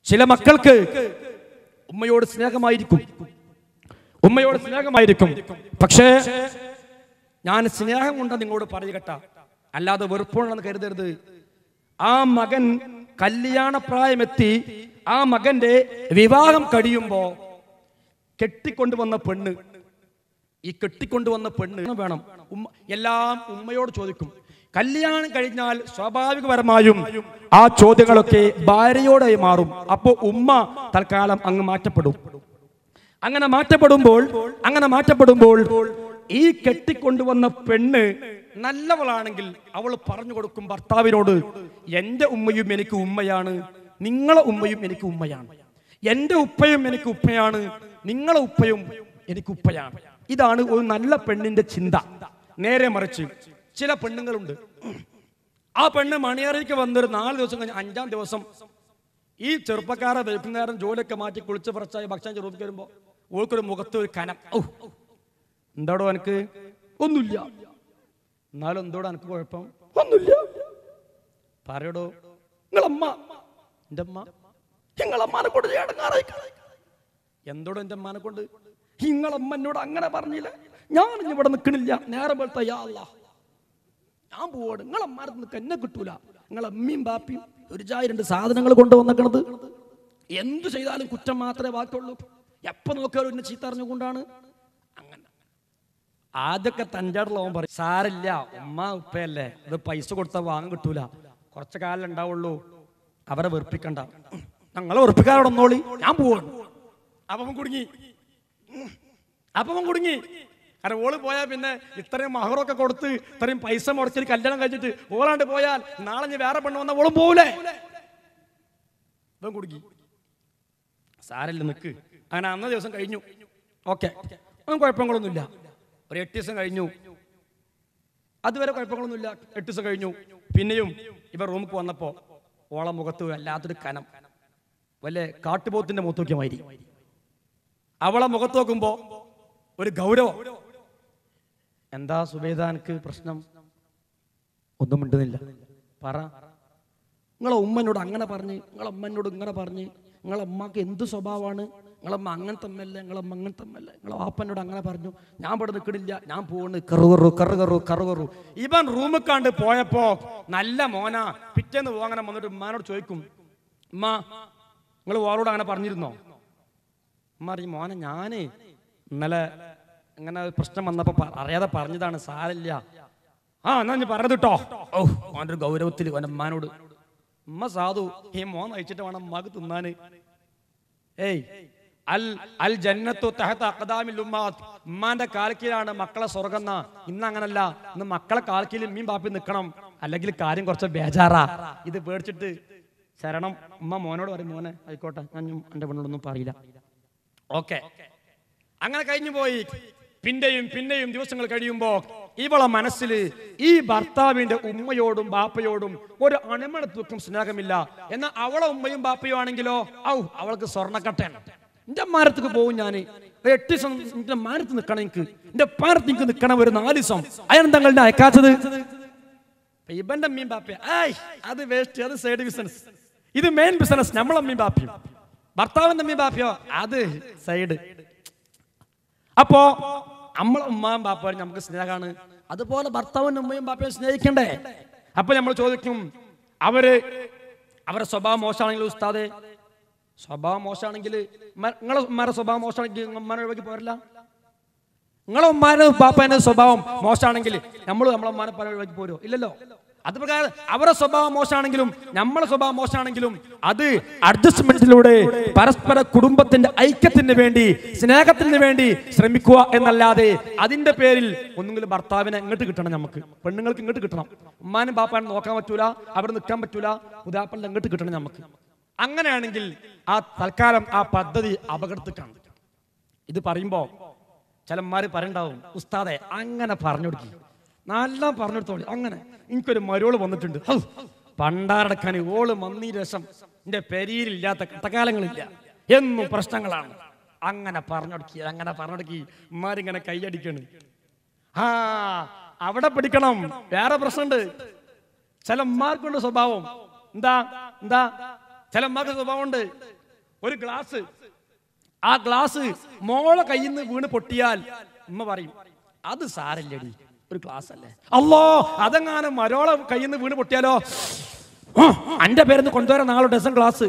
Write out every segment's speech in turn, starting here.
ചില മക്കൾക്ക് ഉമ്മയോട് സ്നേഹമായിരിക്കും ഉമ്മയോട് സ്നേഹമായിരിക്കും പക്ഷേ ഞാൻ സ്നേഹം കൊണ്ട് നിങ്ങളോട് പറയുകട്ട അല്ലാതെ വെറുപ്പുണ്ടെന്ന് കരുതരുത് ആ മകൻ കല്യാണപ്രായമെത്തി ആ മകന്റെ വിവാഹം കഴിയുമ്പോ കെട്ടിക്കൊണ്ടുവന്ന പെണ്ണ് ഈ കെട്ടിക്കൊണ്ടുവന്ന പെണ്ണ് വേണം ഉമ്മ എല്ലാം ഉമ്മയോട് ചോദിക്കും കല്യാണം കഴിഞ്ഞാൽ സ്വാഭാവികപരമായും ആ ചോദ്യങ്ങളൊക്കെ ഭാര്യയോടെ മാറും അപ്പോൾ ഉമ്മ തൽക്കാലം അങ്ങ് മാറ്റപ്പെടും അങ്ങനെ മാറ്റപ്പെടുമ്പോൾ അങ്ങനെ മാറ്റപ്പെടുമ്പോൾ ഈ കെട്ടിക്കൊണ്ടുവന്ന പെണ്ണ് നല്ലവളാണെങ്കിൽ അവൾ പറഞ്ഞു കൊടുക്കും ഭർത്താവിനോട് എൻ്റെ ഉമ്മയും എനിക്ക് ഉമ്മയാണ് നിങ്ങളെ ഉമ്മയും എനിക്ക് ഉമ്മയാണ് എൻ്റെ ഉപ്പയും എനിക്ക് ഉപ്പയാണ് നിങ്ങളെ ഉപ്പയും എനിക്ക് ഉപ്പയാണ് ഇതാണ് ഒരു നല്ല പെണ്ണിന്റെ ചിന്ത നേരെ മറിച്ച് ചില പെണ്ണുങ്ങളുണ്ട് ആ പെണ്ണ് മണിയറയ്ക്ക് വന്നൊരു നാല് ദിവസം കഴിഞ്ഞ് അഞ്ചാം ദിവസം ഈ ചെറുപ്പക്കാരെ വൈകുന്നേരം ജോലിയൊക്കെ മാറ്റി കുളിച്ച് പുറച്ചായി ഭക്ഷണം ചെറുപ്പം വരുമ്പോ ഓൾക്കൊരു മുഖത്ത് ഒരു കനം ഔ, എന്താടോ എനിക്ക് ഒന്നുമില്ല എന്നാലും എന്തോടോ എനിക്ക് കുഴപ്പം ഒന്നുമില്ല പറയടോ നിങ്ങളമ്മ എൻ്റെ അമ്മ നിങ്ങളമ്മാനെ കൊണ്ട് ഇടങ്ങാറായി എന്തോടോ എൻ്റെ അമ്മാനെ കൊണ്ട് നിങ്ങളമ്മ എന്നോട് അങ്ങനെ പറഞ്ഞില്ല ഞാൻ ഇനി ഇവിടെ നിൽക്കണില്ല നേരെ പോലത്തെ യാ അല്ലാ ഞാൻ പോവാണ് നിങ്ങളെ അമ്മാരത്ത് നിൽക്കാൻ എന്നെ കിട്ടൂല നിങ്ങളെ അമ്മയും ബാപ്പിയും ഒരു ചായ രണ്ട് സാധനങ്ങൾ കൊണ്ടുവന്നേക്കണത് എന്ത് ചെയ്താലും കുറ്റം മാത്രമേ ബാക്കിയുള്ളൂ എപ്പോ നോക്കിയാലും എന്നെ ചീത്ത അറിഞ്ഞുകൊണ്ടാണ് അങ്ങനെ ആദ്യമൊക്കെ തഞ്ചാടുള്ളവൻ പറയും സാരില്ല ഉമ്മ ഉപ്പയല്ലേ ഇത് പൈസ കൊടുത്താൽ വാങ്ങാൻ കിട്ടൂല കുറച്ച് കാലം ഉണ്ടാവുള്ളൂ അവരെ വെറുപ്പിക്കണ്ട ഞങ്ങളെ വെറുപ്പിക്കാരോട് ഒന്നോളി ഞാൻ പോവാണ് അപ്പം കുടുങ്ങി അപ്പം കുടുങ്ങി കാരണം ഓള് പോയാൽ പിന്നെ ഇത്രയും മഹറൊക്കെ കൊടുത്ത് ഇത്രയും പൈസ മുടക്കി കല്യാണം കഴിച്ചിട്ട് ഓളാണ്ട് പോയാൽ നാളെ ഇനി വേറെ പെണ്ണ് വന്നാൽ ഓളും പോകൂലേ ഇവൻ കുടുങ്ങി സാരല്ല നിക്ക് അങ്ങനെ അന്ന ദിവസം കഴിഞ്ഞു ഓക്കെ ഒന്നും കുഴപ്പങ്ങളൊന്നുമില്ല ഒരു എട്ട് ദിവസം കഴിഞ്ഞു അതുവരെ കുഴപ്പങ്ങളൊന്നുമില്ല എട്ട് ദിവസം കഴിഞ്ഞു പിന്നെയും ഇവർ റൂമിൽ വന്നപ്പോ ഓള മുഖത്ത് വല്ലാത്തൊരു കനം വല്ല കാട്ടുപോത്തിന്റെ മുഖത്തോക്കിയമാതിരി അവളെ മുഖത്ത് നോക്കുമ്പോ ഒരു ഗൗരവം എന്താ സുബേദാനക്ക് പ്രശ്നം ഒന്നും മിണ്ടുന്നില്ല പറ നിങ്ങളെ ഉമ്മനോട് അങ്ങനെ പറഞ്ഞ് നിങ്ങളെ അമ്മനോട് ഇങ്ങനെ പറഞ്ഞ് നിങ്ങളെ അമ്മക്ക് എന്ത് സ്വഭാവമാണ് നിങ്ങളമ്മ അങ്ങനെ തമ്മല്ല നിങ്ങളമ്മ അങ്ങനെ തമ്മല്ല നിങ്ങളെ വാപ്പനോട് അങ്ങനെ പറഞ്ഞു ഞാൻ ഇവിടെ നിൽക്കണില്ല ഞാൻ പോണ് കറു കറു കറു കറു കറു കറു ഇവൻ റൂമിൽ കണ്ട് പോയപ്പോ നല്ല മോന പിറ്റേന്ന് പോകാൻ വന്നിട്ട് ഉമ്മാനോട് ചോദിക്കും ഉമ്മ നിങ്ങൾ ഓളോട് അങ്ങനെ പറഞ്ഞിരുന്നോ ഉമ്മ അറിയും മോനെ ഞാനേ ഇന്നലെ ഇങ്ങനെ ഒരു പ്രശ്നം വന്നപ്പോ പ- അറിയാതെ പറഞ്ഞതാണ് സാരില്ല ആ എന്നാ ഞാൻ പറഞ്ഞത് കേട്ടോ ഓ ഓൻ്റെ ഒരു ഗൗരവത്തിൽ ഓൻ്റെ ഉമ്മാനോട് ഉമ്മ സാധു ഈ മോൻ നയിച്ചിട്ട് വേണം ഉമ്മാക്ക് തിന്നാന് ഏയ് അൽ അൽ ജന്നത്തു തഹത്ത അഖദാമിൽ ഉമ്മാത്ത് ഉമ്മാന്റെ കാൽക്കീഴാണ് മക്കളെ സ്വർഗന്ന ഇന്ന് അങ്ങനല്ല ഇന്ന് മക്കളെ കാൽക്കീഴിൽ മീൻ പാപ്പി നിൽക്കണം അല്ലെങ്കിൽ കാര്യം കുറച്ച് ബേജാറാ ഇത് പേടിച്ചിട്ട് ശരണം ഉമ്മ മോനോട് പറയും മോനെ ആയിക്കോട്ടെ ഞാൻ എന്റെ പെണ്ണോടൊന്നും പറയില്ല ഓക്കെ അങ്ങനെ കഴിഞ്ഞു പോയി പിന്നെയും പിന്നെയും ദിവസങ്ങൾ കഴിയുമ്പോ ഇവളെ മനസ്സിൽ ഈ ഭർത്താവിന്റെ ഉമ്മയോടും ബാപ്പയോടും ഒരു അണിമണത്വക്കും സ്നേഹമില്ല എന്നാൽ അവളെ ഉമ്മയും ബാപ്പയും ആണെങ്കിലോ ഔ അവൾക്ക് സ്വർണ്ണക്കട്ടയാണ് എന്റെ മാരത്തേക്ക് പോകും ഞാൻ ഒരു എട്ട് ദിവസം എന്റെ മാരത്ത് നിൽക്കണം എനിക്ക് എന്റെ പാരത്ത് എനിക്ക് നിൽക്കണം ഒരു നാല് ദിവസം അയാൾ തങ്ങളുടെ അയക്കാത്തത് അപ്പൊ ഇവന്റെ അമ്മയും ബാപ്പയും ആയ് അത് വേസ്റ്റ് അത് സൈഡ് ബിസിനസ് ഇത് മെയിൻ ബിസിനസ് നമ്മളെ അമ്മയും ബാപ്പയും ഭർത്താവിന്റെ അമ്മയും ബാപ്പയോ അത് സൈഡ് അപ്പോ നമ്മളെ ഉമ്മായും ബാപ്പയും നമുക്ക് സ്നേഹമാണ് അതുപോലെ ഭർത്താവിന്റെ ഉമ്മയും ബാപ്പയും സ്നേഹിക്കണ്ടേ അപ്പൊ നമ്മൾ ചോദിക്കും അവര് അവരുടെ സ്വഭാവം മോശമാണെങ്കിൽ ഉസ്താദെ സ്വഭാവം മോശമാണെങ്കിൽ നിങ്ങളെ ഉമ്മാരുടെ സ്വഭാവം മോശമാണെങ്കിൽ ഉമ്മാനെ ഒഴിവാക്കി പോരല്ല നിങ്ങളെ ഉമ്മാരുടെ ബാപ്പേന്റെ സ്വഭാവം മോശമാണെങ്കിൽ നമ്മൾ നമ്മളെ ഉമ്മാനെ പല ഒഴിവാക്കി പോരോ ഇല്ലല്ലോ അത് പ്രകാരം അവരുടെ സ്വഭാവം മോശമാണെങ്കിലും നമ്മളെ സ്വഭാവം മോശമാണെങ്കിലും അത് അഡ്ജസ്റ്റ്മെന്റിലൂടെ പരസ്പര കുടുംബത്തിന്റെ ഐക്യത്തിന് വേണ്ടി സ്നേഹത്തിന് വേണ്ടി ശ്രമിക്കുക എന്നല്ലാതെ അതിന്റെ പേരിൽ ഒന്നുകിലും ഭർത്താവിനെ ഇങ്ങോട്ട് കിട്ടണം നമുക്ക് പെണ്ണുങ്ങൾക്ക് ഇങ്ങോട്ട് കിട്ടണം ഉമ്മാനും ബാപ്പാനും നോക്കാൻ പറ്റൂല അവിടെ നിൽക്കാൻ പറ്റൂല ഉദാപ്പളിൽ ഇങ്ങോട്ട് കിട്ടണം നമുക്ക് അങ്ങനെയാണെങ്കിൽ ആ തൽക്കാലം ആ പദ്ധതി അപകടത്തിക്കാണ് ഇത് പറയുമ്പോ ചിലന്മാര് പറയണ്ടാവും ഉസ്താദെ അങ്ങനെ പറഞ്ഞു കൊടുക്കി നല്ല പറഞ്ഞു കൊടുത്തോളി അങ്ങനെ എനിക്കൊരു മരോള് വന്നിട്ടുണ്ട് ഹൗ, പണ്ടാരടക്കാൻ ഓള് മന്നീ രസം എന്റെ പെരിയിലില്ലാത്ത കട്ടകാലങ്ങളില്ല എന്നും പ്രശ്നങ്ങളാണ് അങ്ങനെ പറഞ്ഞൊടുക്കി അങ്ങനെ പറഞ്ഞൊടുക്കി ഉമ്മാരിങ്ങനെ കൈയടിക്കണ് ആ അവിടെ പിടിക്കണം വേറെ പ്രശ്നമുണ്ട് ചില ഉമ്മാർക്കുണ്ട് സ്വഭാവം എന്താ എന്താ ചില ഉമ്മാർക്ക് സ്വഭാവമുണ്ട് ഒരു ഗ്ലാസ് ആ ഗ്ലാസ് മോളെ കയ്യിൽ നിന്ന് വീണ് പൊട്ടിയാൽ ഉമ്മ പറയും അത് സാരല്ലടി ഒരു ഗ്ലാസ് അല്ലേ അല്ലോ അതെങ്ങാനും മരോളെ കയ്യിൽ നിന്ന് വീണ് പൊട്ടിയാലോ ആ, അന്റെ പേരെന്ന് കൊണ്ടുവരാൻ നാളെ ഡസൻ ക്ലാസ്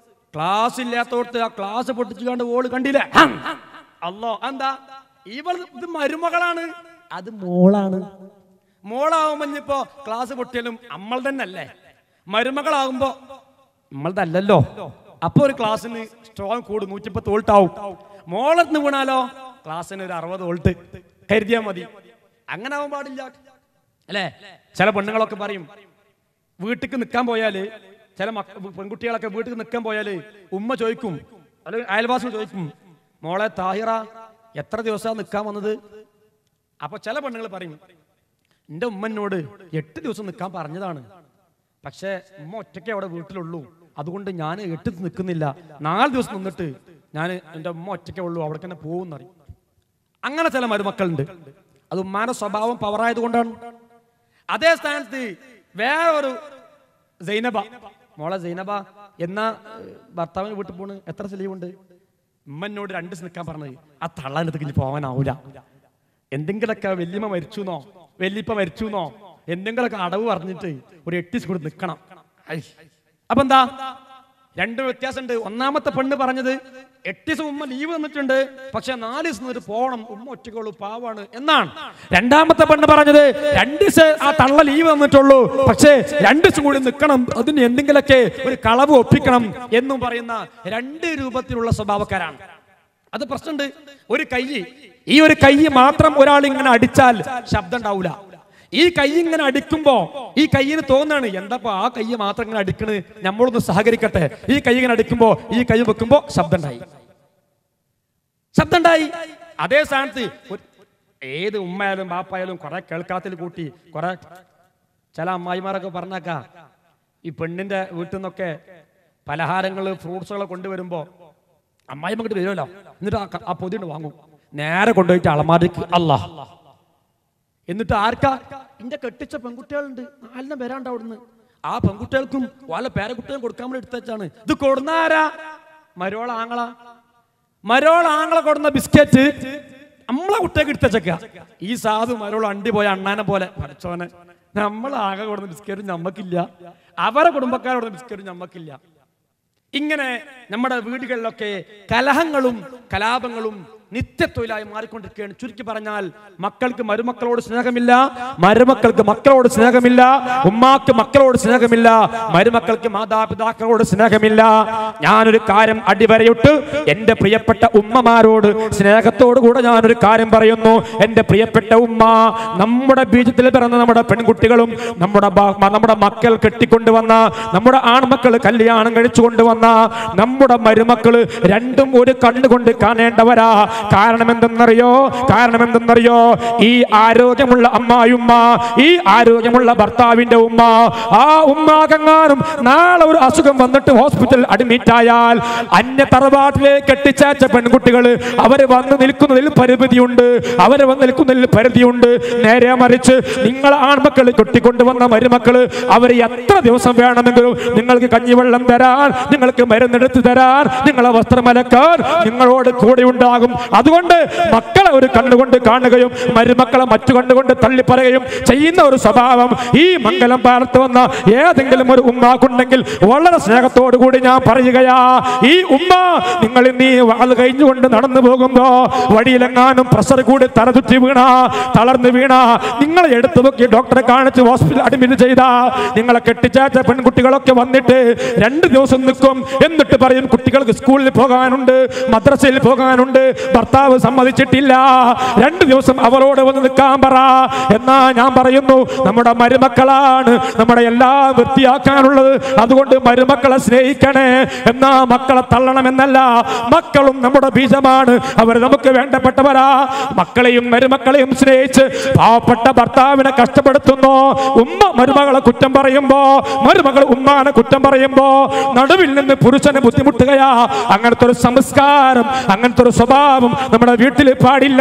ക്ലാസ് ഇല്ലാത്തോടത്ത് ആ ക്ലാസ് പൊട്ടിച്ചുകൊണ്ട് ഓള് കണ്ടില്ലേ ഹം. അല്ലോ എന്താ ഇവൾ ഇത് മരുമകളാണ് അത് മോളാണ് മോളാവുമ്പോ ഇനിയിപ്പോ ക്ലാസ് പൊട്ടിയാലും നമ്മൾ തന്നെ അല്ലേ മരുമകളാകുമ്പോ നമ്മളതല്ലല്ലോ അപ്പൊ ഒരു ക്ലാസ്സിന് സ്ട്രോങ് കൂട് നൂറ്റിപ്പത്ത് വോൾട്ട് ആവും മോളെന്ന് വീണാലോ ക്ലാസ്സിന് ഒരു അറുപത് വോൾട്ട് കരുതിയാ മതി അങ്ങനെ ആവാൻ പാടില്ല അല്ലേ ചില പെണ്ണുങ്ങളൊക്കെ പറയും വീട്ടിക്ക് നിൽക്കാൻ പോയാല് ചില മക്ക പെൺകുട്ടികളൊക്കെ വീട്ടിൽ നിൽക്കാൻ പോയാല് ഉമ്മ ചോദിക്കും അല്ലെങ്കിൽ അയൽവാസി ചോദിക്കും മോളെ താഹിറ എത്ര ദിവസമാണ് നിൽക്കാൻ വന്നത് അപ്പൊ ചില പെണ്ണുങ്ങൾ പറയും എന്റെ ഉമ്മനോട് എട്ട് ദിവസം നിൽക്കാൻ പറഞ്ഞതാണ് പക്ഷേ ഉമ്മ ഒറ്റയ്ക്ക് അവിടെ വീട്ടിലുള്ളൂ അതുകൊണ്ട് ഞാൻ എട്ട് നിൽക്കുന്നില്ല നാല് ദിവസം നിന്നിട്ട് ഞാൻ എൻ്റെ ഉമ്മ ഒറ്റയ്ക്കേ ഉള്ളൂ അവിടെ തന്നെ പോകുന്നറിയും അങ്ങനെ ചില മരുമക്കളുണ്ട് അത് ഉമ്മാന്റെ സ്വഭാവം പവറായത് കൊണ്ടാണ് അതേ സ്ഥാനത്ത് വേറെ ഒരു സൈനബ മോളെ സൈനബ എന്നാ ഏഹ്, ഭർത്താവിന് വീട്ടിൽ പോണ് എത്ര ലീവുണ്ട് ഉമ്മനോട് രണ്ട് ദിവസം നിൽക്കാൻ പറഞ്ഞത് ആ തള്ളാനത്ത് കഴിഞ്ഞ് പോകാനാവൂല എന്തെങ്കിലൊക്കെ വല്യമ്മ മരിച്ചുന്നോ വല്യപ്പ മരിച്ചുന്നോ എന്തെങ്കിലൊക്കെ അടവ് പറഞ്ഞിട്ട് ഒരു എട്ട് ദിവസം കൂടി നിൽക്കണം ഐ. അപ്പൊ എന്താ രണ്ട് വ്യത്യാസമുണ്ട് ഒന്നാമത്തെ പെണ്ണ് പറഞ്ഞത് എട്ട് ദിവസം ഉമ്മ ലീവ് തന്നിട്ടുണ്ട് പക്ഷെ നാല് ദിവസം നിന്നിട്ട് പോകണം ഉമ്മ ഒറ്റക്കുള്ളൂ പാവാണ് എന്നാണ് രണ്ടാമത്തെ പെണ്ണ് പറഞ്ഞത് രണ്ട് ദിവസം ആ തള്ള ലീവ് തന്നിട്ടുള്ളൂ പക്ഷേ രണ്ട് ദിവസം കൂടി നിൽക്കണം അതിന് എന്തെങ്കിലുമൊക്കെ ഒരു കളവ് ഒപ്പിക്കണം എന്നും പറയുന്ന രണ്ട് രൂപത്തിലുള്ള സ്വഭാവക്കാരാണ് അത് പ്രശ്നമുണ്ട് ഒരു കൈ ഈ ഒരു കൈ മാത്രം ഒരാൾ ഇങ്ങനെ അടിച്ചാൽ ശബ്ദം ഉണ്ടാവൂല ഈ കൈ ഇങ്ങനെ അടിക്കുമ്പോ ഈ കൈയിന് തോന്നാണ് എന്താപ്പോ ആ കൈ മാത്രം ഇങ്ങനെ അടിക്കണ് നമ്മളൊന്ന് സഹകരിക്കട്ടെ ഈ കൈ ഇങ്ങനെ അടിക്കുമ്പോ ഈ കൈ വെക്കുമ്പോ ശബ്ദം ഉണ്ടായി ശബ്ദം ഉണ്ടായി അതേ സ്ഥാനത്ത് ഒരു- ഏത് ഉമ്മയായാലും ബാപ്പായാലും കുറെ കേൾക്കാത്തിൽ കൂട്ടി കുറെ ചില അമ്മായിമാരൊക്കെ പറഞ്ഞേക്ക ഈ പെണ്ണിന്റെ വീട്ടിൽ നിന്നൊക്കെ പലഹാരങ്ങൾ ഫ്രൂട്ട്സുകൾ കൊണ്ടുവരുമ്പോ അമ്മായി അങ്ങോട്ട് വരുമല്ലോ എന്നിട്ട് ആ ക- ആ പൊതിണ്ട് വാങ്ങും നേരെ കൊണ്ടുപോയിട്ട് അളമാരിക്ക് അല്ലാ എന്നിട്ട് ആർക്കാ എന്റെ കെട്ടിച്ച പെൺകുട്ടികളുണ്ട് നാലിനെ വരാണ്ട് അവിടുന്ന് ആ പെൺകുട്ടികൾക്കും വല്ല പേരക്കുട്ടികളും കൊടുക്കാൻ വേണ്ടി എടുത്തേച്ചാണ് ഇത് കൊടുന്നാരാ മരോള ആങ്ങള മരോള ആങ്ങളെ കൊടുന്ന ബിസ്ക്കറ്റ് നമ്മളെ കുട്ടിയൊക്കെ എടുത്തേച്ചക്ക ഈ സാധു മരോള അണ്ടി പോയ അണ്ണാനെ പോലെ പഠിച്ചോനെ നമ്മൾ ആകെ കൊടുന്ന ബിസ്ക്കറ്റും നമ്മക്കില്ല അവരെ കുടുംബക്കാർ കൊടുന്ന ബിസ്ക്കറ്റും നമ്മക്കില്ല ഇങ്ങനെ നമ്മുടെ വീടുകളിലൊക്കെ കലഹങ്ങളും കലാപങ്ങളും നിത്യത്തൊഴിലായി മാറിക്കൊണ്ടിരിക്കുകയാണ് ചുരുക്കി പറഞ്ഞാൽ മക്കൾക്ക് മരുമക്കളോട് സ്നേഹമില്ല മരുമക്കൾക്ക് മക്കളോട് സ്നേഹമില്ല ഉമ്മാക്ക് മക്കളോട് സ്നേഹമില്ല മരുമക്കൾക്ക് മാതാപിതാക്കളോട് സ്നേഹമില്ല ഞാനൊരു കാര്യം അടിവരയിട്ട് എന്റെ പ്രിയപ്പെട്ട ഉമ്മമാരോട് സ്നേഹത്തോടു കൂടെ ഞാനൊരു കാര്യം പറയുന്നു എന്റെ പ്രിയപ്പെട്ട ഉമ്മ നമ്മുടെ ബീജത്തിൽ പിറന്ന നമ്മുടെ പെൺകുട്ടികളും നമ്മുടെ ബ- നമ്മുടെ മക്കൾ കെട്ടിക്കൊണ്ടുവന്ന നമ്മുടെ ആൺമക്കൾ കല്യാണം കഴിച്ചു കൊണ്ടുവന്ന നമ്മുടെ മരുമക്കള് രണ്ടും ഒരു കണ്ണുകൊണ്ട് കാണേണ്ടവരാ കാരണം എന്തെന്നറിയോ കാരണം എന്തെന്നറിയോ ഈ ആരോഗ്യമുള്ള അമ്മായുമ്മ ഈ ആരോഗ്യമുള്ള ഭർത്താവിന്റെ ഉമ്മ ആ ഉമ്മാകങ്ങാനും നാളെ ഒരു അസുഖം വന്നിട്ട് ഹോസ്പിറ്റൽ അഡ്മിറ്റ് ആയാൽ അന്യ തറവാട്ടിലേക്ക് കെട്ടിച്ചേച്ച പെൺകുട്ടികൾ അവര് വന്ന് നിൽക്കുന്നതിൽ പരിമിതിയുണ്ട് അവര് വന്ന് നിൽക്കുന്നതിൽ പരിധിയുണ്ട് നേരെ മറിച്ച് നിങ്ങൾ ആൺമക്കൾ കെട്ടിക്കൊണ്ടുവന്ന മരുമക്കള് അവർ എത്ര ദിവസം വേണമെങ്കിലും നിങ്ങൾക്ക് കഞ്ഞിവെള്ളം തരാൻ നിങ്ങൾക്ക് മരുന്നെടുത്ത് തരാൻ നിങ്ങളെ വസ്ത്രം അലക്കാൻ നിങ്ങളോട് കൂടെ ഉണ്ടാകും അതുകൊണ്ട് മക്കളെ ഒരു കണ്ണുകൊണ്ട് കാണുകയും മരുമക്കളെ മറ്റു കണ്ണുകൊണ്ട് തള്ളിപ്പറയുകയും ചെയ്യുന്ന ഒരു സ്വഭാവം ഈ മംഗലം പാലത്ത് വന്ന ഏതെങ്കിലും ഒരു ഉമ്മാക്കുണ്ടെങ്കിൽ വളരെ സ്നേഹത്തോടു കൂടി ഞാൻ പറയുകയാ ഈ ഉമ്മ നിങ്ങൾ ഇന്നീ വാൾ കഴിഞ്ഞുകൊണ്ട് നടന്നു പോകുമ്പോ വഴിയിലെങ്ങാനും പ്രഷർ കൂടി തലതുറ്റി വീണ തളർന്നു വീണ നിങ്ങളെ എടുത്തു നോക്കി ഡോക്ടറെ കാണിച്ച് ഹോസ്പിറ്റൽ അഡ്മിറ്റ് ചെയ്ത നിങ്ങളെ കെട്ടിച്ചാച്ച പെൺകുട്ടികളൊക്കെ വന്നിട്ട് രണ്ട് ദിവസം നിൽക്കും എന്നിട്ട് പറയും കുട്ടികൾക്ക് സ്കൂളിൽ പോകാനുണ്ട് മദ്രസയിൽ പോകാനുണ്ട് ഭർത്താവ് സമ്മതിച്ചിട്ടില്ല രണ്ട് ദിവസം അവരോട് വന്ന് നിൽക്കാൻ പറ എന്നാ ഞാൻ പറയുന്നു നമ്മുടെ മരുമക്കളാണ് നമ്മുടെ എല്ലാം വൃത്തിയാക്കാനുള്ളത് അതുകൊണ്ട് മരുമക്കളെ സ്നേഹിക്കണേ എന്നാ മക്കളെ തള്ളണമെന്നല്ല മക്കളും നമ്മുടെ ബീജമാണ് അവർ നമുക്ക് വേണ്ടപ്പെട്ടവരാ മക്കളെയും മരുമക്കളെയും സ്നേഹിച്ച് പാവപ്പെട്ട ഭർത്താവിനെ കഷ്ടപ്പെടുത്തുന്നു ഉമ്മ മരുമകളെ കുറ്റം പറയുമ്പോ മരുമകൾ ഉമ്മാനെ കുറ്റം പറയുമ്പോ നടുവിൽ നിന്ന് പുരുഷന് ബുദ്ധിമുട്ടുകയാ അങ്ങനത്തെ ഒരു സംസ്കാരം അങ്ങനത്തെ ഒരു സ്വഭാവം നമ്മുടെ വീട്ടിൽ പാടില്ല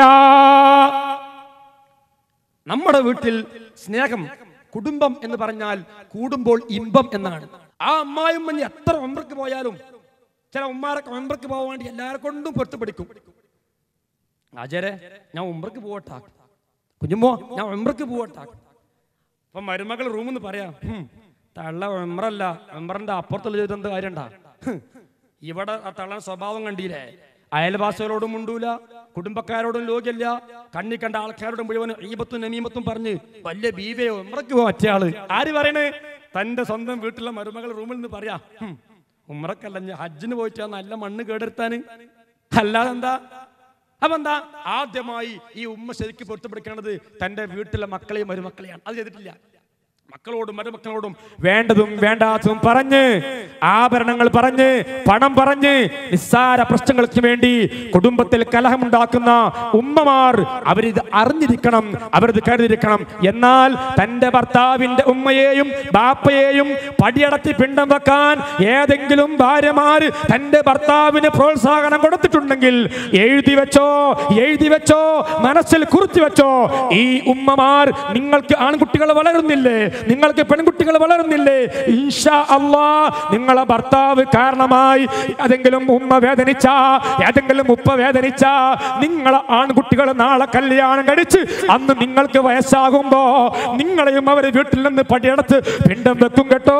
നമ്മുടെ വീട്ടിൽ സ്നേഹം കുടുംബം എന്ന് പറഞ്ഞാൽ കൂടുമ്പോൾ ഇമ്പം എന്നാണ് ആ അമ്മായിമ്മഞ്ഞ് എത്ര ഒമ്പർക്ക് പോയാലും ചില ഉമ്മാരൊക്കെ ഉംറക്ക് പോകാൻ വേണ്ടി എല്ലാവരെ കൊണ്ടും പൊരുത്തപ്പെടിക്കും ആചാരെ ഞാൻ ഉംറക്ക് പോവട്ടാ കുഞ്ഞുമോ ഞാൻ ഉംറക്ക് പോവട്ടാ അപ്പൊ മരുമകൾ റൂമിൽ നിന്ന് പറയാം "ഹും, തള്ള ഉംറല്ല ഉംറന്റെ അപ്പുറത്തുള്ള ചെയ്തിട്ട് എന്ത് കാര്യണ്ടാ ഹും, ഇവിടെ ആ തള്ളൻ സ്വഭാവം കണ്ടില്ലേ അയൽവാസികളോടും മുണ്ടൂല കുടുംബക്കാരോടും ലോകില്ല കണ്ണി കണ്ട ആൾക്കാരോടും മുഴുവൻ ഈപത്തും നമീമത്തും പറഞ്ഞ് വലിയ ബീവയോ ഉമ്രക്ക് പോ മറ്റേയാള് ആര് പറയണേ തന്റെ സ്വന്തം വീട്ടിലെ മരുമകൾ റൂമിൽ നിന്ന് പറയാ "ഹും, ഉമ്രക്കല്ല ഞാൻ ഹജ്ജിന് പോയിട്ട് നല്ല മണ്ണ് കേടെടുത്താന് അല്ലാതെ എന്താ അപ്പൊ എന്താ ആദ്യമായി ഈ ഉമ്മ ശരിക്ക് പൊരുത്തപ്പെടുക്കേണ്ടത് തന്റെ വീട്ടിലെ മക്കളെയും മരുമക്കളെയാണ് അത് ചെയ്തിട്ടില്ല മക്കളോടും മരുമക്കളോടും വേണ്ടതും വേണ്ടാത്തതും പറഞ്ഞ് ആഭരണങ്ങൾ പറഞ്ഞ് പണം പറഞ്ഞ് നിസ്സാര പ്രശ്നങ്ങൾക്ക് വേണ്ടി കുടുംബത്തിൽ കലഹമുണ്ടാക്കുന്ന ഉമ്മമാർ അവരിത് അറിഞ്ഞിരിക്കണം അവരിത് കരുതിരിക്കണം എന്നാൽ തന്റെ ഭർത്താവിന്റെ ഉമ്മയെയും ബാപ്പയെയും പടിയടത്തി പിണ്ടം വെക്കാൻ ഏതെങ്കിലും ഭാര്യമാര് തന്റെ ഭർത്താവിന് പ്രോത്സാഹനം കൊടുത്തിട്ടുണ്ടെങ്കിൽ എഴുതി വെച്ചോ എഴുതി വെച്ചോ മനസ്സിൽ കുറിച്ചു വെച്ചോ ഈ ഉമ്മമാർ നിങ്ങൾക്ക് ആൺകുട്ടികൾ വളരുന്നില്ലേ നിങ്ങൾക്ക് പെൺകുട്ടികൾ വളരുന്നില്ലേ ഇൻഷാ അല്ലാ നിങ്ങളെ ഭർത്താവ് കാരണമായി ഏതെങ്കിലും ഉമ്മ വേദനിച്ച ഏതെങ്കിലും ഉപ്പ വേദനിച്ച നിങ്ങളെ ആൺകുട്ടികൾ നാളെ കല്യാണം കഴിച്ച് അന്ന് നിങ്ങൾക്ക് വയസ്സാകുമ്പോ നിങ്ങളെയും അവര് വീട്ടിൽ നിന്ന് പടിയടത്ത് പിണ്ടം വെക്കും കേട്ടോ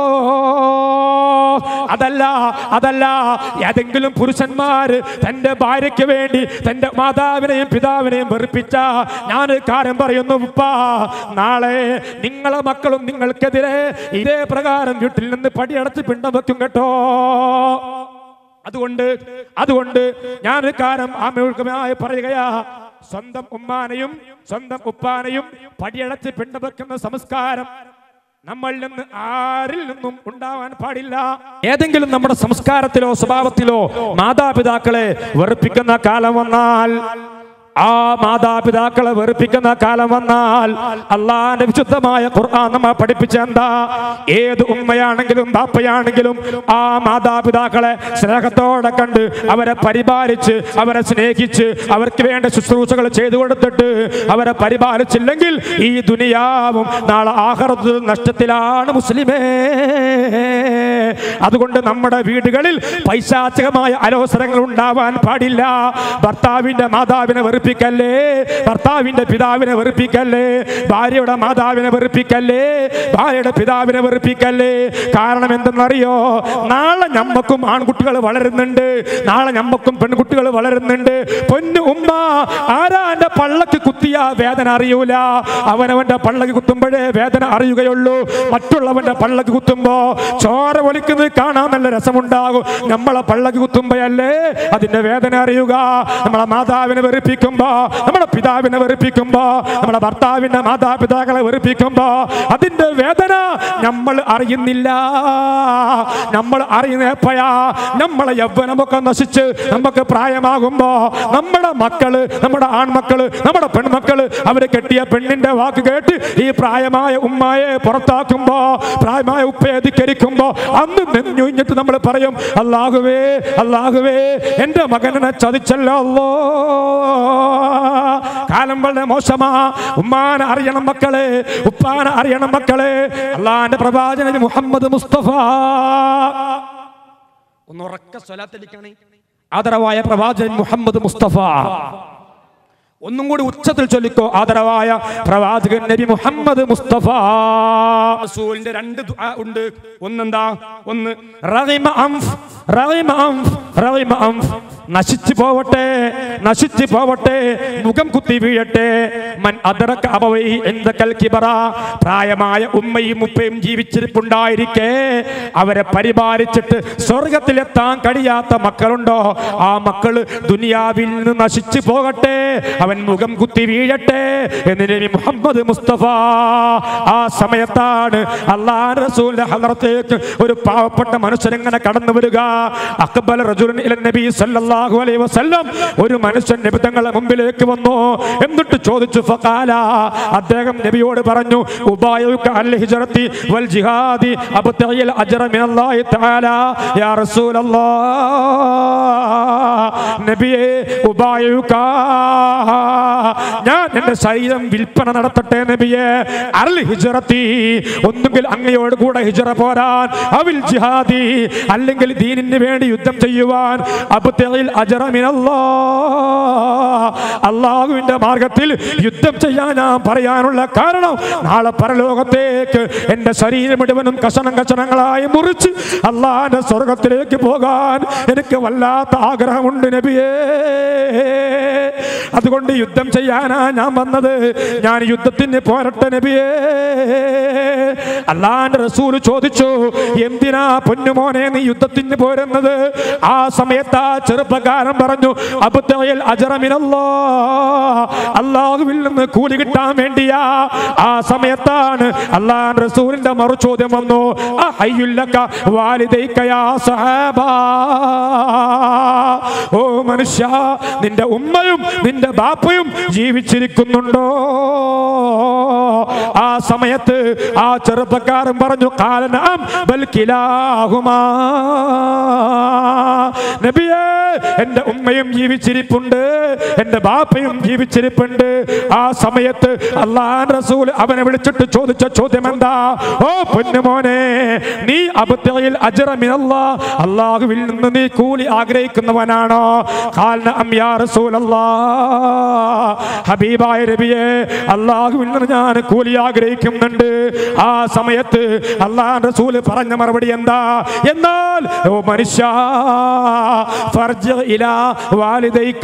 അതല്ല അതല്ല ഏതെങ്കിലും പുരുഷന്മാര് തന്റെ ഭാര്യയ്ക്ക് വേണ്ടി തന്റെ മാതാവിനെയും പിതാവിനെയും വെറുപ്പിച്ച ഞാൻ കാര്യം പറയുന്നു ഉപ്പ നാളെ നിങ്ങളെ മക്കളും നിങ്ങൾക്കെതിരെ ഇതേ പ്രകാരം വീട്ടിൽ നിന്ന് പടിയടച്ച് പിണ്ടം വെക്കും കേട്ടോ അതുകൊണ്ട് അതുകൊണ്ട് ഞാൻ കാര്യം ആമൂർഖമായി പറയുകയാ സ്വന്തം ഉമ്മാനെയും സ്വന്തം ഉപ്പാനെയും പടിയടച്ച് പിണ്ടം വെക്കുന്ന സംസ്കാരം നമ്മളിൽ നിന്ന് ആരിൽ നിന്നും ഉണ്ടാവാൻ പാടില്ല ഏതെങ്കിലും നമ്മുടെ സംസ്കാരത്തിലോ സ്വഭാവത്തിലോ മാതാപിതാക്കളെ വെറുപ്പിക്കുന്ന കാലം വന്നാൽ ആ മാതാപിതാക്കളെ വെറുപ്പിക്കുന്ന കാലം വന്നാൽ അള്ളാന്റെ വിശുദ്ധമായ ഖുർആൻ നമ്മെ പഠിപ്പിച്ച എന്താ ഏത് ഉമ്മയാണെങ്കിലും ബാപ്പയാണെങ്കിലും ആ മാതാപിതാക്കളെ സ്നേഹത്തോടെ കണ്ട് അവരെ പരിപാലിച്ച് അവരെ സ്നേഹിച്ച് അവർക്ക് വേണ്ട ശുശ്രൂഷകൾ ചെയ്തു കൊടുത്തിട്ട് അവരെ പരിപാലിച്ചില്ലെങ്കിൽ ഈ ദുനിയാവും നാളെ ആഹ്റത്തിൽ നഷ്ടത്തിലാണ് മുസ്ലിമേ അതുകൊണ്ട് നമ്മുടെ വീടുകളിൽ പൈശാചികമായ അലോസരങ്ങൾ ഉണ്ടാവാൻ പാടില്ല ഭർത്താവിന്റെ മാതാവിനെ വെറുപ്പിക്കല്ലേ ഭർത്താവിന്റെ പിതാവിനെ വെറുപ്പിക്കല്ലേ ഭാര്യയുടെ മാതാവിനെ വെറുപ്പിക്കല്ലേ ഭാര്യയുടെ പിതാവിനെ വെറുപ്പിക്കല്ലേ കാരണം എന്തെന്നറിയോ നാളെ ഞമ്മക്കും ആൺകുട്ടികൾ വളരുന്നുണ്ട് നാളെ ഞമ്മക്കും പെൺകുട്ടികൾ വളരുന്നുണ്ട് പൊന്നു ഉമ്മ ആരാ എന്റെ പള്ളക്ക് കുത്തിയ വേദന അറിയൂല അവനവന്റെ പള്ളക്ക് കുത്തുമ്പോഴേ വേദന അറിയുകയുള്ളൂ മറ്റുള്ളവന്റെ പള്ളക്ക് കുത്തുമ്പോ ചോര ഒലിക്കുന്നത് കാണാൻ നല്ല രസമുണ്ടാകും നമ്മളെ പള്ളക്ക് കുത്തുമ്പോഴല്ലേ അതിന്റെ വേദന അറിയുക നമ്മളെ മാതാവിനെ വെറുപ്പിക്കുമ്പോ നമ്മുടെ പിതാവിനെ വെറുപ്പിക്കുമ്പോ നമ്മുടെ ഭർത്താവിന്റെ മാതാപിതാക്കളെ വെറുപ്പിക്കുമ്പോ അതിന്റെ വേദന നമ്മൾ അറിയുന്നില്ല നമ്മൾ അറിയുന്ന എപ്പോഴാ നമ്മളെ യൗവനമൊക്കെ നശിച്ച് നമുക്ക് പ്രായമാകുമ്പോ നമ്മുടെ മക്കള് നമ്മുടെ ആൺമക്കള് നമ്മുടെ പെൺമക്കള് അവര് കെട്ടിയ പെണ്ണിന്റെ വാക്ക് കേട്ട് ഈ പ്രായമായ ഉമ്മയെ പുറത്താക്കുമ്പോ പ്രായമായ ഉപ്പയെ ധിക്കരിക്കുമ്പോ അന്ന് നെഞ്ഞുഞ്ഞിട്ട് നമ്മൾ പറയും അല്ലാഹുവേ അല്ലാഹുവേ എന്റെ മകനെ ചതിച്ചല്ലോ അല്ലോ കാലം വളരെ മോശമാ ഉമ്മാനെ അറിയണം മക്കളെ ഉപ്പാനെ അറിയണം മക്കളെ അള്ളാന്റെ പ്രവാചകൻ മുഹമ്മദ് മുസ്തഫ ഒന്ന് ഉറക്ക സ്വലാത്തടിക്കണേ ആദരവായ പ്രവാചകൻ മുഹമ്മദ് മുസ്തഫ ഒന്നും കൂടി ഉച്ചത്തിൽ ചൊല്ലിക്കോ ആദരവായ പ്രവാചകൻ നബി മുഹമ്മദ് മുസ്തഫ റസൂലിന്റെ രണ്ട് ദുആ ഉണ്ട് ഒന്നെന്താ ഒന്ന് റഹിമ അംഫ് റഹിമ അംഫ് റഹിമ അംഫ് നശിച്ചു പോവട്ടെ നശിച്ചു പോവട്ടെ മുഖം കുത്തി വീഴട്ടെ മൻ അദറക അബവൈ എന്തക്കൽ കിബറ പ്രായമായ ഉമ്മയും ഉപ്പയും ജീവിച്ചിരിപ്പുണ്ടായിരിക്കെ അവരെ പരിപാലിച്ചിട്ട് സ്വർഗത്തിലെത്താൻ കഴിയാത്ത മക്കളുണ്ടോ ആ മക്കള് ദുനിയാവിൽ നിന്ന് നശിച്ചു പോകട്ടെ അവൻ മുഖം കുത്തി വീഴട്ടെ എന്ന് നബി മുഹമ്മദ് മുസ്തഫ ആ സമയത്താണ് അള്ളാഹ് റസൂലിന്റെ ഹലറത്തേക്ക് ഒരു പാവപ്പെട്ട മനുഷ്യൻ ഇങ്ങനെ കടന്നു വരിക അക്ബൽ റജുലൻ ഇലൻ നബി സല്ലല്ലാഹു അലൈഹി വസല്ലം ഒരു മനുഷ്യൻ നബി തങ്ങളുടെ മുമ്പിലേക്ക് വന്നു എന്നിട്ട് ചോദിച്ചു ഫഖാല അദ്ദേഹം നബിയോട് പറഞ്ഞു ഉബായുക അൽ ഹിജ്റത്തി വൽ ജിഹാദി അബ്തഗിൽ അജ്റ മിനല്ലാഹി തആല യാ റസൂലല്ലാഹ് നബിയെ ഉപായുക ഞാൻ എന്റെ ശരീരം വിൽപ്പന നടത്തട്ടെ നബിയെ അൽ ഹിജറത്തി ഒന്നുകിൽ അങ്ങയോട് കൂടെ ഹിജറ പോരാൻ അവിൽ ജിഹാദി അല്ലെങ്കിൽ ദീനിന് വേണ്ടി യുദ്ധം ചെയ്യുവാൻ അബ്തഗിൽ അജ്റ മിനല്ലാ അള്ളാഹുവിന്റെ മാർഗത്തിൽ യുദ്ധം ചെയ്യാൻ ഞാൻ പറയാനുള്ള കാരണം നാളെ പരലോകത്തേക്ക് എന്റെ ശരീരം മുഴുവനും കഷണം കഷണങ്ങളായി മുറിച്ച് അള്ളാഹിന്റെ സ്വർഗത്തിലേക്ക് പോകാൻ എനിക്ക് വല്ലാത്ത ആഗ്രഹമുണ്ട് നബിയേ അതുകൊണ്ട് യുദ്ധം ചെയ്യാനാ ഞാൻ വന്നത് ഞാൻ യുദ്ധത്തിന് പോരട്ടെ നബിയേ അള്ളാന്റെ റസൂൽ ചോദിച്ചു എന്തിനാ പൊന്നുമോനെ നീ യുദ്ധത്തിന് പോരുന്നത് ആ സമയത്ത് ആ ചെറുപ്പക്കാരൻ പറഞ്ഞു അബുദ്ധയിൽ അജറമിനല്ലോ അള്ളാഹുവിൽ നിന്ന് കൂലി കിട്ടാൻ വേണ്ടിയാ ആ സമയത്താണ് അള്ളാൻ റസൂലിന്റെ മറു ചോദ്യം വന്നു അഹയ്യുല്ലക വാലിദൈക്കയാ സഹാബാ ഓ മനുഷ്യ നിന്റെ ഉമ്മയും നിന്റെ ബാപ്പയും ജീവിച്ചിരിക്കുന്നുണ്ടോ ആ സമയത്ത് ആ ചെറുപ്പക്കാരൻ പറഞ്ഞു കാലനാം ബൽക്കിലാഹുമാ നബിയേ എന്റെ ഉമ്മയും ജീവിച്ചിരിപ്പുണ്ട് എന്റെ ബാപ്പയും ജീവിച്ചിരിപ്പുണ്ട് ആ സമയത്ത് അള്ളാൻ റസൂൽ അവനെ വിളിച്ചിട്ട് ചോദിച്ച ചോദ്യം എന്താ ഓ പൊന്നുമോനെ നീ അബദ്ധയിൽ അജറമിനല്ല അള്ളാഹുവിൽ നിന്ന് നീ കൂലി ആഗ്രഹിക്കുന്നവനാണോ കാലന അമ്യാ റസൂലല്ലാ ഹബീബായ നബിയെ അള്ളാഹുവിൽ നിന്ന് ഞാൻ കൂലി ആഗ്രഹിക്കുന്നുണ്ട് ആ സമയത്ത് അള്ളാഹ് റസൂല് പറഞ്ഞ മറുപടി എന്താ എന്നാൽ ഓ മനുഷ്യ ഫർജ് ഇലാ വാലിദൈക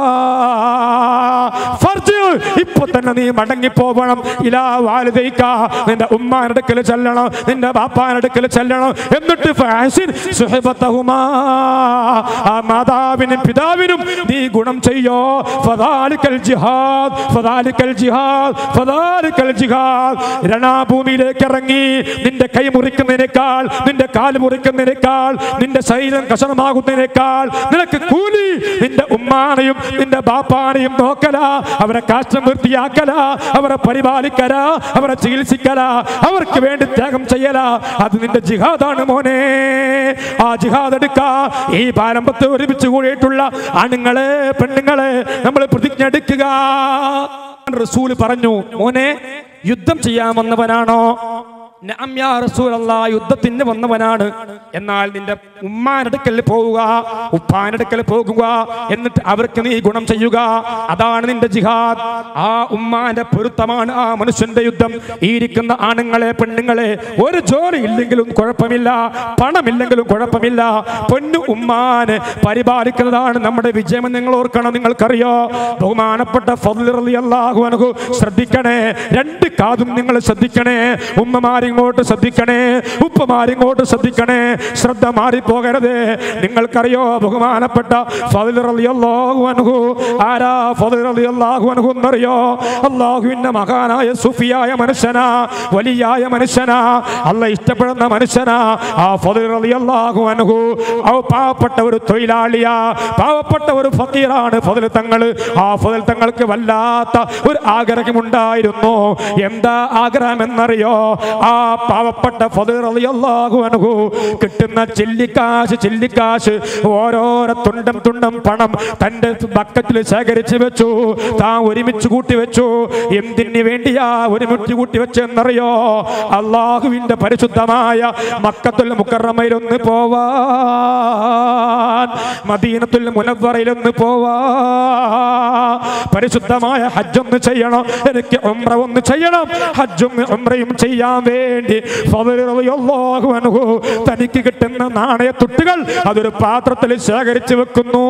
ഫർജ് ഇപ്പൊ തന്നെ നീ മടങ്ങി പോവണം ഇലാ വാലിദൈക നിന്റെ ഉമ്മാന്റെ അടുക്കൽ ചെല്ലണം നിന്റെ ബാപ്പാന്റെ അടുക്കൽ ചെല്ലണം എന്നിട്ട് ഫാസിൻ സുഹബത്തഹുമാ ആ മാതാവിനും പിതാവിനും നീ ഗുണം ചെയ്യോ ഫദാലിക്കൽ ജിഹാദ് ഫദാലിക്കൽ ജിഹാദ് ഫദാലിക്കൽ ജിഹാദ് രണാഭൂമിയിലേക്ക് ഇറങ്ങി നിന്റെ കൈ മുറിക്കുന്നതിനേക്കാൾ നിന്റെ കാല് മുറിക്കുന്നതിനേക്കാൾ നിന്റെ ശരീരം കഷണമാകുന്നതിനേക്കാൾ നിനക്ക് കൂലി നിന്റെ ഉമ്മാനെയും നിന്റെ ബാപ്പാനെയും നോക്കല അവരെ കാഷ്ടം വൃത്തിയാക്കല അവരെ പരിപാലിക്കല അവരെ ചികിത്സിക്കല അവർക്ക് വേണ്ടി ത്യാഗം ചെയ്യല അത് നിന്റെ ജിഹാദാണ് മോനെ ആ ജിഹാദ് എടുക്ക ഈ പാരമ്പത്ത് ഒരുമിച്ച് കൂടിയിട്ടുള്ള ആണുങ്ങളെ പെണ്ണുങ്ങളെ നമ്മൾ പ്രതിജ്ഞ എടുക്കുക റസൂല് പറഞ്ഞു മോനെ യുദ്ധം ചെയ്യാൻ വന്നവനാണോ നഅം യാ റസൂലല്ലാ യുദ്ധത്തിന് വന്നവനാണ് എന്നാൽ നിന്റെ ഉമ്മാനടുക്കൽ പോവുക ഉപ്പാനടുക്കൽ പോകുക എന്നിട്ട് അവർക്ക് നീ ഗുണം ചെയ്യുക അതാണ് നിന്റെ ജിഹാദ് ആ ഉമ്മാന്റെ പൊരുത്തമാണ് ആ മനുഷ്യന്റെ യുദ്ധം ഈ ഇരിക്കുന്ന ആണുങ്ങളെ പെണ്ണുങ്ങളെ ഒരു ജോലി ഇല്ലെങ്കിലും കുഴപ്പമില്ല പണമില്ലെങ്കിലും കുഴപ്പമില്ല പൊന്നു ഉമ്മാനെ പരിപാലിക്കുന്നതാണ് നമ്മുടെ വിജയമെന്ന് നിങ്ങൾ ഓർക്കണം നിങ്ങൾക്കറിയോ ബഹുമാനപ്പെട്ട ഫദ്ൽ റളിയല്ലാഹു അൻഹു ശ്രദ്ധിക്കണേ രണ്ട് കാതും നിങ്ങൾ ശ്രദ്ധിക്കണേ ഉമ്മമാരിങ്ങോട്ട് ശ്രദ്ധിക്കണേ ഉപ്പമാരിങ്ങോട്ട് ശ്രദ്ധിക്കണേ ശ്രദ്ധ മാറിപ്പോകരുത് നിങ്ങൾക്കറിയോ ബഹുമാനപ്പെട്ട ഫദ്ൽ റളിയല്ലാഹു അൻഹു ആരാ ഫദ്ൽ റളിയല്ലാഹു അൻഹു എന്നറിയോ അള്ളാഹുവിന്റെ മഹാനായ സുഫിയായ മനുഷ്യനാ വലിയായ മനുഷ്യനാ അല്ല ഇഷ്ടപ്പെടുന്ന മനുഷ്യനാ ആ ഫദ്ൽ റളിയല്ലാഹു അൻഹു ആ പാവപ്പെട്ട ഒരു തൊഴിലാളിയാ പാവപ്പെട്ട ഒരു ഫക്കീറാണ് ഫതിൽ തങ്ങൾ ആ ഫതിൽ തങ്ങൾക്ക് വല്ലാത്ത ഒരു ആഗ്രഹമുണ്ടായിരുന്നു എന്താ ആഗ്രഹം എന്നറിയോ ആ പാവപ്പെട്ട ഫതിൽ റളിയല്ലാഹു അൻഹു കിട്ടുന്ന ചില്ലിക്കാശ് ചില്ലിക്കാശ് ഓരോരോ തുണ്ടം തുണ്ടം പണം തന്റെ ബക്കറ്റിൽ ശേഖരിച്ചു വെച്ചു താൻ ഒരുമിച്ച് കൂട്ടി വെച്ചു എന്തിനു വേണ്ടിയാ ഒരുമിച്ച് കൂട്ടി വെച്ചെന്നറിയോ അള്ളാഹുവിന്റെ പരിശുദ്ധമായ മക്കത്തുൽ മുക്കറമയിലൊന്ന് പോവാൻ മദീനത്തുൽ മുനവറയിലൊന്ന് പോവാ പരിശുദ്ധമായ ഹജ്ജൊന്ന് ചെയ്യണം എനിക്ക് ഉംറ ഒന്ന് ചെയ്യണം ഹജ്ജും ഉംറയും ചെയ്യാൻ വേണ്ടി ഫദ്ൽ റളിയല്ലാഹു അൻഹു തനിക്ക് കിട്ടുന്ന നാണയത്തുട്ടുകൾ അതൊരു പാത്രത്തിൽ ശേഖരിച്ചു വെക്കുന്നു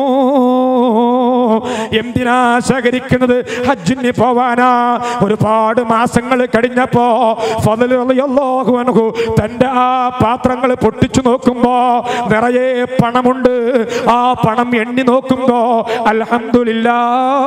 എന്തിനാ ശേഖരിക്കുന്നത് ഹജ്ജിന് പോവാനാ ഒരുപാട് മാസങ്ങൾ കഴിഞ്ഞപ്പോ ഫദ്ൽ റളിയല്ലാഹു അൻഹു തന്റെ ആ പാത്രങ്ങൾ പൊട്ടിച്ചു നോക്കുമ്പോ നിറയെ പണമുണ്ട് ആ പണം എണ്ണി നോക്കുമ്പോ അൽഹംദുലില്ലാ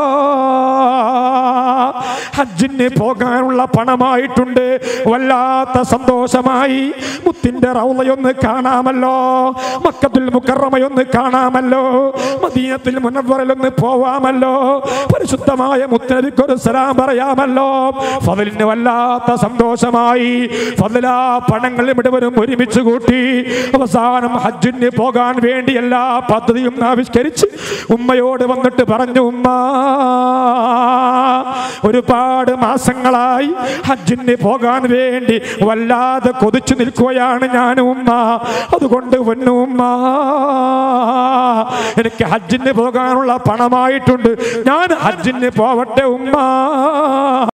ഹജ്ജിന് പോകാനുള്ള പണമായിട്ടുണ്ട് വല്ലാത്ത സന്തോഷമായി മുത്തിന്റെ റൗളയൊന്ന് കാണാമല്ലോ മക്കത്തുൽ മുക്കറമയൊന്ന് കാണാമല്ലോ മദീനത്തിൽ മുനവറിലൊന്ന് പോവാ പോവാമല്ലോ പരിശുദ്ധമായ മുത്തനബിക്ക് ഒരു സലാം പറയാമല്ലോ ഫതിലിന് വല്ലാത്ത സന്തോഷമായി ഫതിലാ പണങ്ങൾ മുഴുവനും ഒരുമിച്ച് കൂട്ടി അവസാനം ഹജ്ജിന് പോകാൻ വേണ്ടി എല്ലാ പദ്ധതിയും ആവിഷ്കരിച്ച് ഉമ്മയോട് വന്നിട്ട് പറഞ്ഞു ഉമ്മ ഒരുപാട് മാസങ്ങളായി ഹജ്ജിന് പോകാൻ വേണ്ടി വല്ലാതെ കൊതിച്ചു നിൽക്കുകയാണ് ഞാൻ ഉമ്മ അതുകൊണ്ട് പൊന്നു ഉമ്മ എനിക്ക് ഹജ്ജിന് പോകാനുള്ള പണമായിട്ടുണ്ട് ഞാൻ ഹജ്ജിന് പോവട്ടെ ഉമ്മ